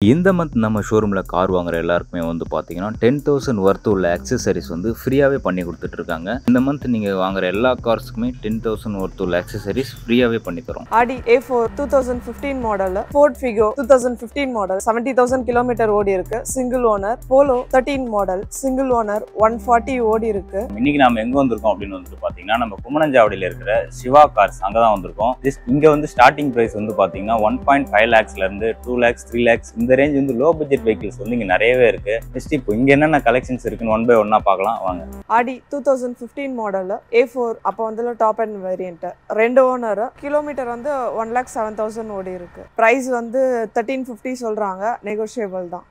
இந்த மந்த் நம்ம ஷோரூமில் கார் வாங்குற எல்லாருக்குமே வந்து பார்த்தீங்கன்னா டென் தௌசண்ட் ஒர்த் உள்ள அக்சசரிஸ் வந்து ஃப்ரீயாகவே பண்ணி கொடுத்துட்ருக்காங்க இந்த மந்த் நீங்கள் வாங்குற எல்லா கார்ஸுக்குமே டென் தௌசண்ட் ஒர்த் உள்ள அக்சசரிஸ் ஃப்ரீயாகவே பண்ணி தரோம் Audi A four two thousand fifteen model Ford Figo two thousand fifteen model seventy thousand kilometre ஓடி இருக்கு single owner Polo thirteen model single owner one forty ஓடி இருக்கு இன்னைக்கு நாம எங்க வந்திருக்கோம் அப்படின்னு வந்துட்டு பாத்தீங்கன்னா நம்ம குமணஞ்சாவடியில இருக்கிற சிவா கார்ஸ் அங்கதான் வந்திருக்கோம் This- இங்க வந்து ஸ்டார்டிங் பிரைஸ் வந்து பாத்தீங்கன்னா ஒன் பாயிண்ட் ஃபைவ் லேக்ஸ்ல இருந்து டூ லேக்ஸ் த்ரீ லேக்ஸ் இந்த ரேஞ்ச் வந்து லோ பட்ஜெட் வெஹிக்கிள்ஸ் வந்து இங்க நிறையவே இருக்கு நெக்ஸ்ட் இப்போ இங்க என்னென்ன கலெக்ஷன்ஸ் இருக்குன்னு ஒன் பை ஒன்னா பார்க்கலாம் வாங்க Audi two thousand fifteen model A four அப்போ வந்து டாப் அண்ட் வேரியன்ட் ரெண்டு ஓனர் கிலோமீட்டர் வந்து ஒன் லேக் செவன் தௌசண்ட் ஓடி இருக்கு ப்ரைஸ் வந்து தேர்ட்டீன் ஃபிஃப்டி சொல்றாங்க நெகோஷியபிள் தான்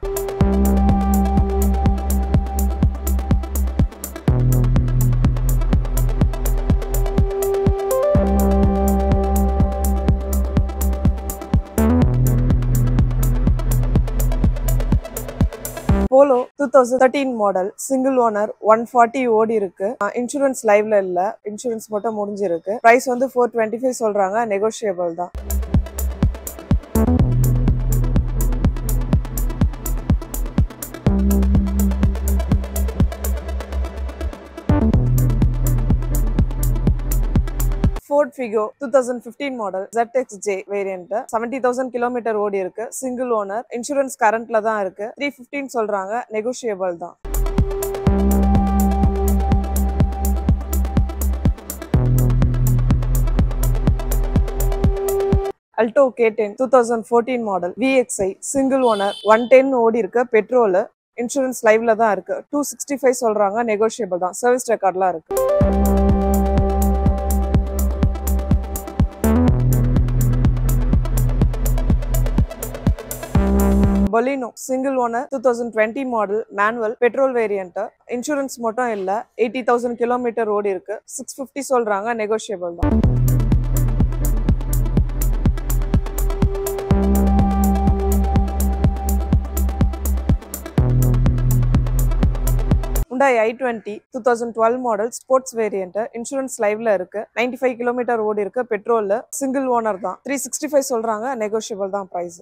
Polo two thousand thirteen model single owner one forty ஓடி இருக்கு இன்சூரன்ஸ் லைவ்ல இல்ல இன்சூரன்ஸ் மட்டும் முடிஞ்சிருக்கு பிரைஸ் வந்து ஃபோர் டுவெண்ட்டி ஃபைவ் சொல்றாங்க நெகோஷியபிள் தான் Ford Figo two thousand fifteen model ZXJ J variant seventy thousand kilometre ஓடி இருக்கு சிங்கிள் ஓனர் இன்சூரன்ஸ் கரண்ட்ல தான் இருக்கு த்ரீ ஃபிஃப்டின் சொல்றாங்க நெகோஷியபிள் தான் Alto K ten two thousand fourteen model VXI single owner one ten ஓடி இருக்கு பெட்ரோல் இன்சூரன்ஸ் லைவ்ல தான் இருக்கு டூ சிக்ஸ்டி ஃபைவ் சொல்றாங்க நெகோஷியபிள் தான் சர்வீஸ் ரெக்கார்ட்லாம் இருக்கு Baleno single owner two thousand twenty model manual petrol variant insurance மட்டும் இல்ல எயிட்டி தௌசண்ட் கிலோமீட்டர் ஓடி இருக்கு சிக்ஸ் ஃபிஃப்டி சொல்றாங்க நெகோஷியபிள் தான் Hyundai I twenty two thousand twelve model sports variant insurance லைவ்ல இருக்கு 95 ஃபைவ் கிலோமீட்டர் ஓடி இருக்கு பெட்ரோல் சிங்கிள் ஓனர் தான் த்ரீ சிக்ஸ்டி ஃபைவ் சொல்றாங்க நெகோஷியபிள் தான் price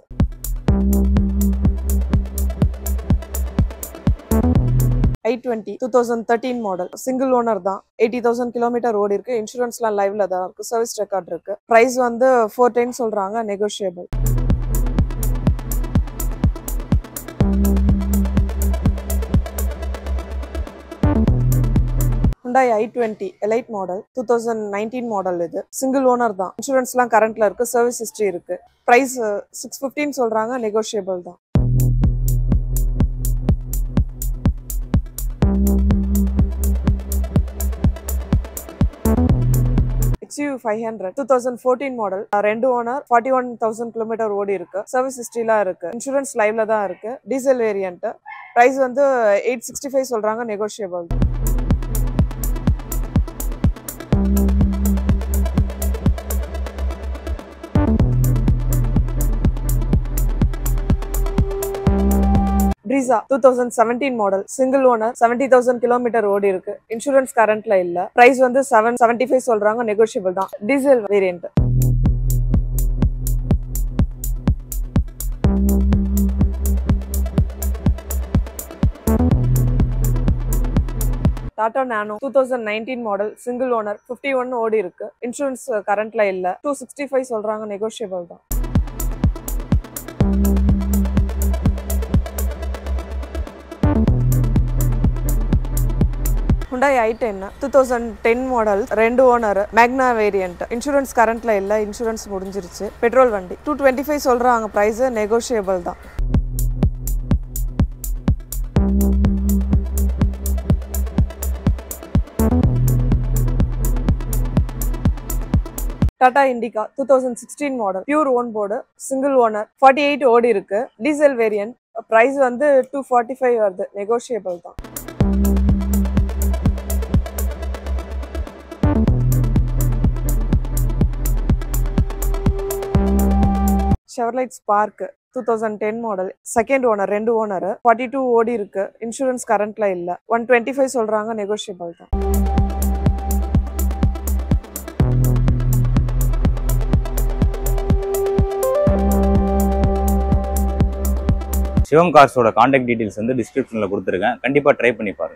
I twenty two thousand thirteen model single owner தான் எயிட்டி தௌசண்ட் கிலோமீட்டர் ஓடி இருக்கு இன்சூரன்ஸ்லாம் லைவ்ல தான் இருக்கு சர்வீஸ் ரெக்கார்ட் இருக்கு பிரைஸ் வந்து ஃபோர் டென் சொல்றாங்க negotiable Hyundai I twenty Elite model two thousand nineteen model இது சிங்கிள் ஓனர் தான் இன்சூரன்ஸ்லாம் கரண்ட்ல இருக்கு சர்வீஸ் ஹிஸ்ட்ரி இருக்கு பிரைஸ் சிக்ஸ் ஃபிஃப்டின் சொல்றாங்க நெகோஷியபிள் தான் XUV five hundred two thousand fourteen model ரெண்டு owner forty one thousand kilometre ஓடி இருக்கு சர்வீஸ் ஹிஸ்ட்ரிலாம் இருக்கு இன்சூரன்ஸ் லைவ்ல தான் இருக்கு டீசல் வேரியன்ட் பிரைஸ் வந்து எயிட் சிக்ஸ்டி ஃபைவ் சொல்றாங்க negotiable Brezza two thousand seventeen model single owner seventy thousand kilometre ஓடி இருக்கு இன்சூரன்ஸ் கரண்ட்ல இல்ல பிரைஸ் வந்து செவன் செவன்டி ஃபைவ் சொல்றாங்க நெகோஷியபிள் தான் diesel variant Tata Nano two thousand nineteen model single owner fifty one ஓடி இருக்கு இன்சூரன்ஸ் கரண்ட்ல இல்ல டூ சிக்ஸ்டி ஃபைவ் சொல்றாங்க நெகோஷியபிள் தான் Hyundai I ten two thousand ten model ரெண்டு ஓனர் மேக்னா வேரியன்ட் இன்சூரன்ஸ் கரண்ட்ல இல்ல இன்சூரன்ஸ் முடிஞ்சிருச்சு பெட்ரோல் வண்டி டூ டுவெண்ட்டி ஃபைவ் சொல்றாங்க பிரைஸ் நெகோஷியபிள் தான் Tata Indica two thousand sixteen model pure own board single owner forty eight ஓடி இருக்கு டீசல் வேரியன்ட் பிரைஸ் வந்து டூ ஃபார்ட்டி ஃபைவ் வருது நெகோஷியபிள் தான் Chevrolet Spark two thousand ten model second owner ரெண்டு owner forty two ஓடி இருக்கு insurance கரண்ட்ல இல்ல ஒன் டுவெண்ட்டி ஃபைவ் சொல்றாங்க நெகோஷியபிள் தான் சிவம் கார்ஸோட காண்டாக்ட் டீடைல்ஸ் வந்து டிஸ்கிரிப்ஷனில் கொடுத்துருக்கேன் கண்டிப்பாக ட்ரை பண்ணி பாருங்க